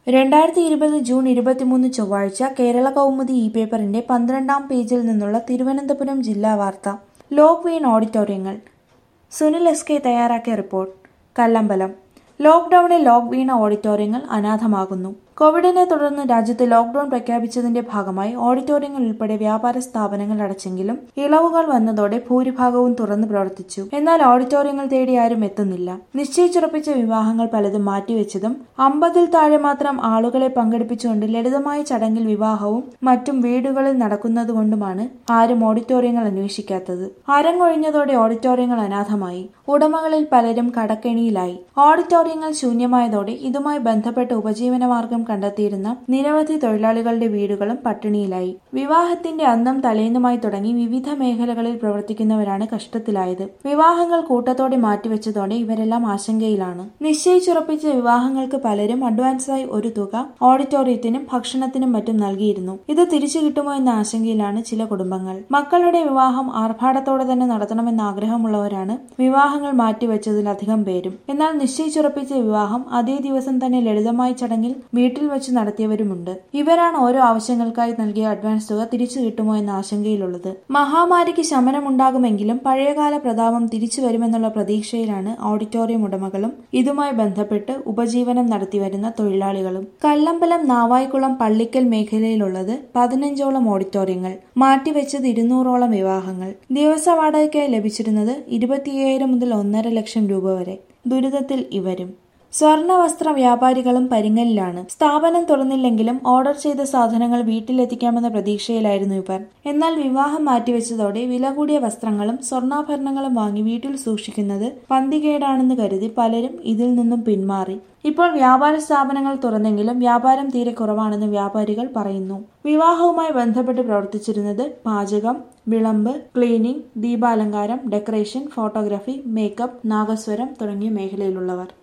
രണ്ടായിരത്തി ഇരുപത് ജൂൺ ഇരുപത്തിമൂന്ന് ചൊവ്വാഴ്ച കേരള കൗമുദി ഇ പേപ്പറിന്റെ പന്ത്രണ്ടാം പേജിൽ നിന്നുള്ള തിരുവനന്തപുരം ജില്ലാ വാർത്ത ലോക് വീൺ ഓഡിറ്റോറിയങ്ങൾ സുനിൽ എസ് കെ തയ്യാറാക്കിയ റിപ്പോർട്ട് കല്ലമ്പലം ലോക്ഡൌണിൽ ലോക് വീണ ഓഡിറ്റോറിയങ്ങൾ അനാഥമാകുന്നു കോവിഡിനെ തുടർന്ന് രാജ്യത്ത് ലോക്ഡൌൺ പ്രഖ്യാപിച്ചതിന്റെ ഭാഗമായി ഓഡിറ്റോറിയങ്ങൾ ഉൾപ്പെടെ വ്യാപാര സ്ഥാപനങ്ങൾ അടച്ചെങ്കിലും ഇളവുകൾ വന്നതോടെ ഭൂരിഭാഗവും തുറന്നു പ്രവർത്തിച്ചു എന്നാൽ ഓഡിറ്റോറിയങ്ങൾ തേടി ആരും എത്തുന്നില്ല നിശ്ചയിച്ചുറപ്പിച്ച വിവാഹങ്ങൾ പലതും മാറ്റിവെച്ചതും അമ്പതിൽ താഴെ മാത്രം ആളുകളെ പങ്കെടുപ്പിച്ചുകൊണ്ട് ലളിതമായ ചടങ്ങിൽ വിവാഹവും മറ്റും വീടുകളിൽ നടക്കുന്നതുകൊണ്ടുമാണ് ആരും ഓഡിറ്റോറിയങ്ങൾ അന്വേഷിക്കാത്തത് അരങ്ങൊഴിഞ്ഞതോടെ ഓഡിറ്റോറിയങ്ങൾ അനാഥമായി ഉടമകളിൽ പലരും കടക്കെണിയിലായി ഓഡിറ്റോറിയങ്ങൾ ശൂന്യമായതോടെ ഇതുമായി ബന്ധപ്പെട്ട ഉപജീവനമാർഗം കണ്ടെത്തിയിരുന്ന നിരവധി തൊഴിലാളികളുടെ വീടുകളും പട്ടിണിയിലായി വിവാഹത്തിന്റെ അന്നം തലേന്നുമായി തുടങ്ങി വിവിധ മേഖലകളിൽ പ്രവർത്തിക്കുന്നവരാണ് കഷ്ടത്തിലായത് വിവാഹങ്ങൾ കൂട്ടത്തോടെ മാറ്റിവെച്ചതോടെ ഇവരെല്ലാം ആശങ്കയിലാണ് നിശ്ചയിച്ചുറപ്പിച്ച വിവാഹങ്ങൾക്ക് പലരും അഡ്വാൻസായി ഒരു തുക ഓഡിറ്റോറിയത്തിനും ഭക്ഷണത്തിനും മറ്റും നൽകിയിരുന്നു ഇത് തിരിച്ചു കിട്ടുമോ എന്ന ആശങ്കയിലാണ് ചില കുടുംബങ്ങൾ മക്കളുടെ വിവാഹം ആർഭാടത്തോടെ തന്നെ നടത്തണമെന്ന ആഗ്രഹമുള്ളവരാണ് വിവാഹങ്ങൾ മാറ്റിവെച്ചതിലധികം പേരും എന്നാൽ നിശ്ചയിച്ചുറപ്പിച്ച വിവാഹം അതേ ദിവസം തന്നെ ലളിതമായ ചടങ്ങിൽ വീട്ടിൽ വെച്ച് നടത്തിയവരുമുണ്ട് ഇവരാണ് ഓരോ ആവശ്യങ്ങൾക്കായി നൽകിയ അഡ്വാൻസ് തുക തിരിച്ചു കിട്ടുമോ എന്ന ആശങ്കയിലുള്ളത് മഹാമാരിക്ക് ശമനമുണ്ടാകുമെങ്കിലും പഴയകാല പ്രതാപം തിരിച്ചു വരുമെന്നുള്ള പ്രതീക്ഷയിലാണ് ഓഡിറ്റോറിയം ഉടമകളും ഇതുമായി ബന്ധപ്പെട്ട് ഉപജീവനം നടത്തിവരുന്ന തൊഴിലാളികളും കല്ലമ്പലം നാവായിക്കുളം പള്ളിക്കൽ മേഖലയിലുള്ളത് പതിനഞ്ചോളം ഓഡിറ്റോറിയങ്ങൾ മാറ്റിവെച്ചത് ഇരുന്നൂറോളം വിവാഹങ്ങൾ ദിവസ വാടകയ്ക്കായി ലഭിച്ചിരുന്നത് ഇരുപത്തിയ്യായിരം മുതൽ ഒന്നര ലക്ഷം രൂപ വരെ ദുരിതത്തിൽ ഇവരും സ്വർണ്ണ വസ്ത്ര വ്യാപാരികളും പരിങ്ങലിലാണ് സ്ഥാപനം തുറന്നില്ലെങ്കിലും ഓർഡർ ചെയ്ത സാധനങ്ങൾ വീട്ടിലെത്തിക്കാമെന്ന പ്രതീക്ഷയിലായിരുന്നു ഇവർ എന്നാൽ വിവാഹം മാറ്റിവെച്ചതോടെ വില കൂടിയ വസ്ത്രങ്ങളും സ്വർണ്ണാഭരണങ്ങളും വാങ്ങി വീട്ടിൽ സൂക്ഷിക്കുന്നത് പന്തികേടാണെന്ന് കരുതി പലരും ഇതിൽ നിന്നും പിന്മാറി ഇപ്പോൾ വ്യാപാര സ്ഥാപനങ്ങൾ തുറന്നെങ്കിലും വ്യാപാരം തീരെ കുറവാണെന്ന് വ്യാപാരികൾ പറയുന്നു വിവാഹവുമായി ബന്ധപ്പെട്ട് പ്രവർത്തിച്ചിരുന്നത് പാചകം വിളമ്പ് ക്ലീനിംഗ് ദീപാലങ്കാരം ഡെക്കറേഷൻ ഫോട്ടോഗ്രാഫി മേക്കപ്പ് നാഗസ്വരം തുടങ്ങിയ മേഖലയിലുള്ളവർ